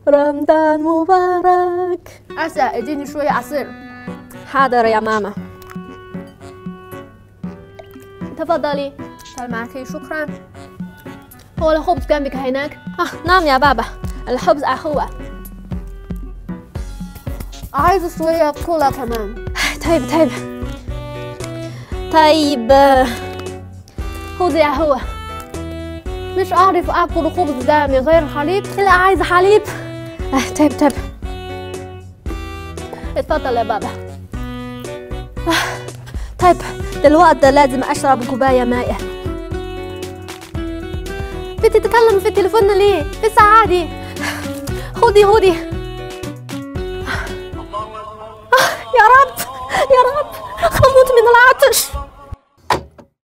رمضان مبارك أسا اديني شوية عصير حاضر يا ماما تفضلي تعال معك شكرا هو الخبز جنبك هناك آه نعم يا بابا الخبز أخوه عايز شوية كولا كمان طيب طيب طيب آه، خذ يا هو مش أعرف أكل خبز ده من غير حليب لا عايزة حليب آه طيب طيب اتفضل يا بابا طيب دلوقتي لازم أشرب كوباية ماء بتتكلم في التليفون ليه؟ في الساعة دي خدي خدي آه، يا رب يا رب هموت من العطش